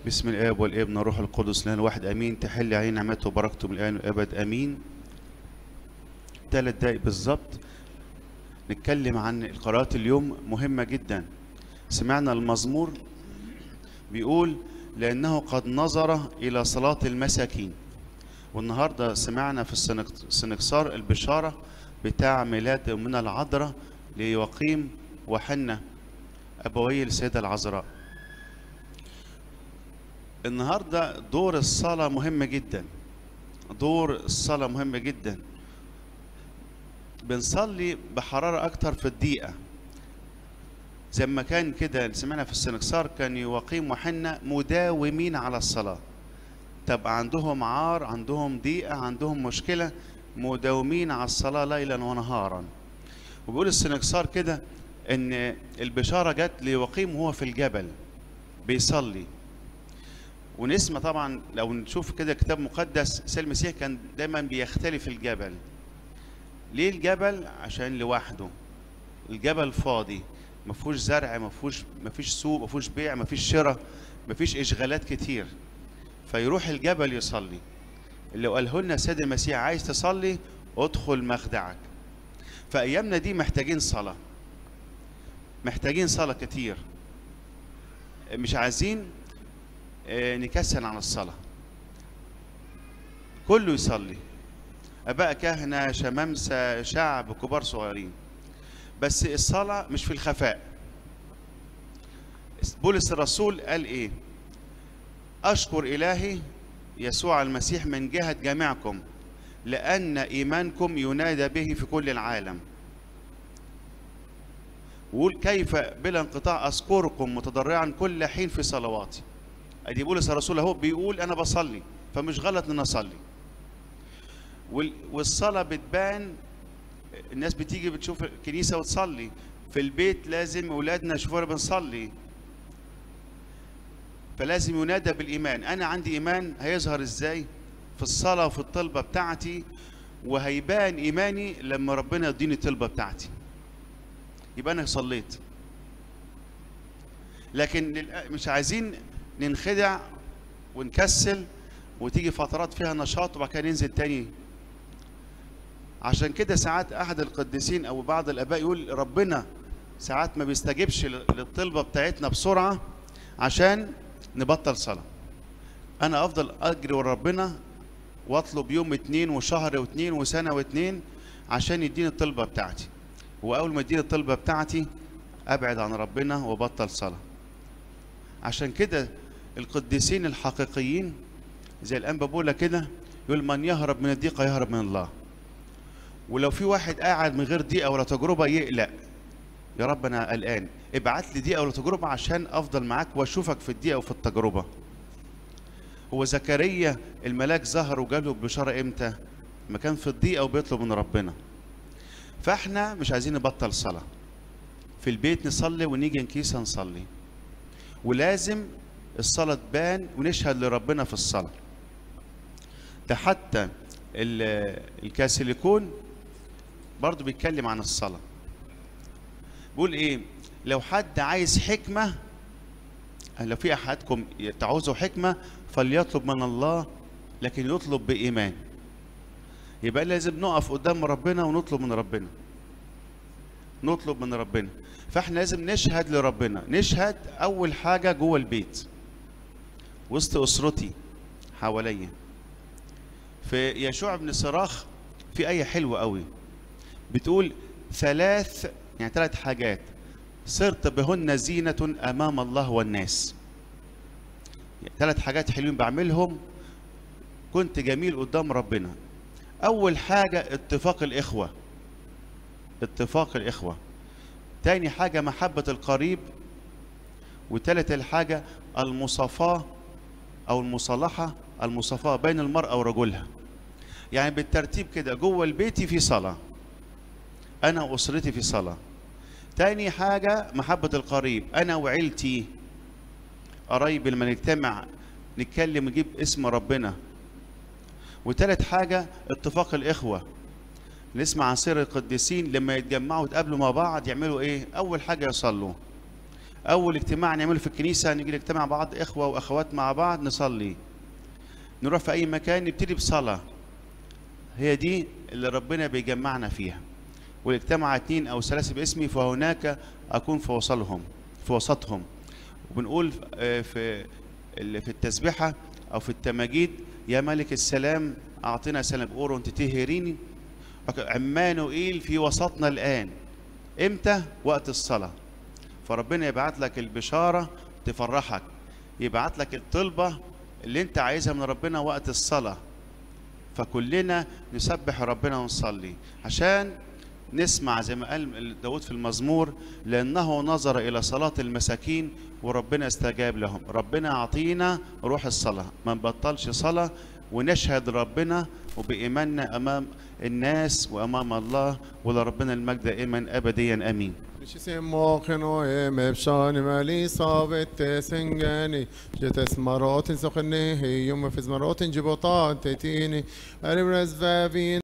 بسم الاب والابن والروح القدس لنا الواحد امين تحل علينا نعمته وبركته من الان والابد امين ثلاث دقايق بالظبط نتكلم عن القراءات اليوم مهمه جدا سمعنا المزمور بيقول لانه قد نظر الى صلاه المساكين والنهارده سمعنا في السنك- السنكسار البشاره بتاع ميلاد امنا العذراء ليقيم وحنه ابوي السيده العذراء النهارده دور الصلاة مهم جدا دور الصلاة مهم جدا بنصلي بحرارة أكتر في الدقيقة زي ما كان كده اللي سمعنا في السنكسار كان يقيم وحنا مداومين على الصلاة طب عندهم عار عندهم ضيقة عندهم مشكلة مداومين على الصلاة ليلا ونهارا وبيقول السنكسار كده ان البشارة جت ليقيم وهو في الجبل بيصلي ونسمع طبعا لو نشوف كده كتاب مقدس سيد المسيح كان دايما بيختلف الجبل ليه الجبل عشان لوحده الجبل فاضي ما فيهوش زرع ما فيهوش ما فيش سوق ما فيهوش بيع ما فيش شراء ما فيش اشغالات كتير فيروح الجبل يصلي اللي قاله لنا السيد المسيح عايز تصلي ادخل مخدعك فايامنا دي محتاجين صلاه محتاجين صلاه كتير مش عايزين آه، نكسل عن الصلاة كله يصلي أباء كهنة شمامسة شعب كبار صغيرين بس الصلاة مش في الخفاء بولس الرسول قال إيه أشكر إلهي يسوع المسيح من جهة جميعكم لأن إيمانكم ينادى به في كل العالم وقول كيف بلا انقطاع أذكركم متضرعا كل حين في صلواتي ادي بولس الرسول اهو بيقول انا بصلي فمش غلط ان أنا اصلي وال- والصلاه بتبان الناس بتيجي بتشوف الكنيسه وتصلي في البيت لازم اولادنا يشوفونا بنصلي فلازم ينادى بالايمان انا عندي ايمان هيظهر ازاي في الصلاه وفي الطلبه بتاعتي وهيبان ايماني لما ربنا يديني الطلبه بتاعتي يبقى انا صليت لكن للأ- مش عايزين ننخدع ونكسل وتيجي فترات فيها نشاط وبعد كده ننزل تاني عشان كده ساعات احد القديسين او بعض الاباء يقول ربنا ساعات ما بيستجيبش ل- للطلبه بتاعتنا بسرعه عشان نبطل صلاه انا افضل اجري ورا ربنا واطلب يوم اتنين وشهر واتنين وسنه واتنين عشان يديني الطلبه بتاعتي واول ما يديني الطلبه بتاعتي ابعد عن ربنا وبطل صلاه عشان كده القديسين الحقيقيين زي الانبا بولا كده يقول من يهرب من الضيقه يهرب من الله ولو في واحد قاعد من غير ضيقه ولا تجربه يقلق يا رب انا قلقان ابعت لي ضيقه ولا تجربه عشان افضل معاك واشوفك في الضيقه وفي التجربه هو زكريا الملاك ظهر وجاله بشاره امتى ما كان في الضيقه وبيطلب من ربنا فاحنا مش عايزين نبطل صلاه في البيت نصلي ونيجي الكنيسه نصلي ولازم الصلاة تبان ونشهد لربنا في الصلاة ده حتى ال- الكاثوليكون برضو بيتكلم عن الصلاة بيقول ايه لو حد عايز حكمة لو في احدكم تعوزوا حكمة فليطلب من الله لكن يطلب بإيمان يبقى لازم نقف قدام ربنا ونطلب من ربنا نطلب من ربنا فاحنا لازم نشهد لربنا نشهد اول حاجه جوه البيت وسط اسرتي حواليا في يشوع بن صراخ في ايه حلوه قوي بتقول ثلاث يعني ثلاث حاجات صرت بهن زينة أمام الله والناس يعني ثلاث حاجات حلوين بعملهم كنت جميل قدام ربنا أول حاجة اتفاق الإخوة اتفاق الإخوة تاني حاجة محبة القريب وتالت الحاجة المصافاة أو المصالحة المصافاة بين المرأة ورجلها يعني بالترتيب كده جوه البيت في صلاة أنا وأسرتي في صلاة تاني حاجة محبة القريب أنا وعيلتي قرايبي لما نجتمع نتكلم ونجيب اسم ربنا وتالت حاجة اتفاق الإخوة نسمع عن سير القديسين لما يتجمعوا يتقابلوا مع بعض يعملوا ايه اول حاجه يصلوا اول اجتماع نعمله في الكنيسه نيجي نجتمع بعض اخوه واخوات مع بعض نصلي نروح في اي مكان نبتدي بصلاه هي دي اللي ربنا بيجمعنا فيها والاجتمع اتنين او ثلاثه باسمي فهناك اكون في وسطهم في وسطهم وبنقول آه، في ال- في التسبيحه او في التماجيد يا ملك السلام اعطنا سلام اورون تتهريني عمانوئيل في وسطنا الان امتى وقت الصلاه فربنا يبعت لك البشاره تفرحك يبعت لك الطلبه اللي انت عايزها من ربنا وقت الصلاه فكلنا نسبح ربنا ونصلي عشان نسمع زي ما قال داود في المزمور لأنه نظر إلى صلاة المساكين وربنا استجاب لهم ربنا يعطينا روح الصلاة ما نبطلش صلاة ونشهد ربنا وبإيماننا أمام الناس وأمام الله ولربنا المجد دائما أبديا أمين Nishisimu khinoe mebshani mali sabit singani jetes marotin sokhne yum fiz marotin jibotat tetini alibraz vavin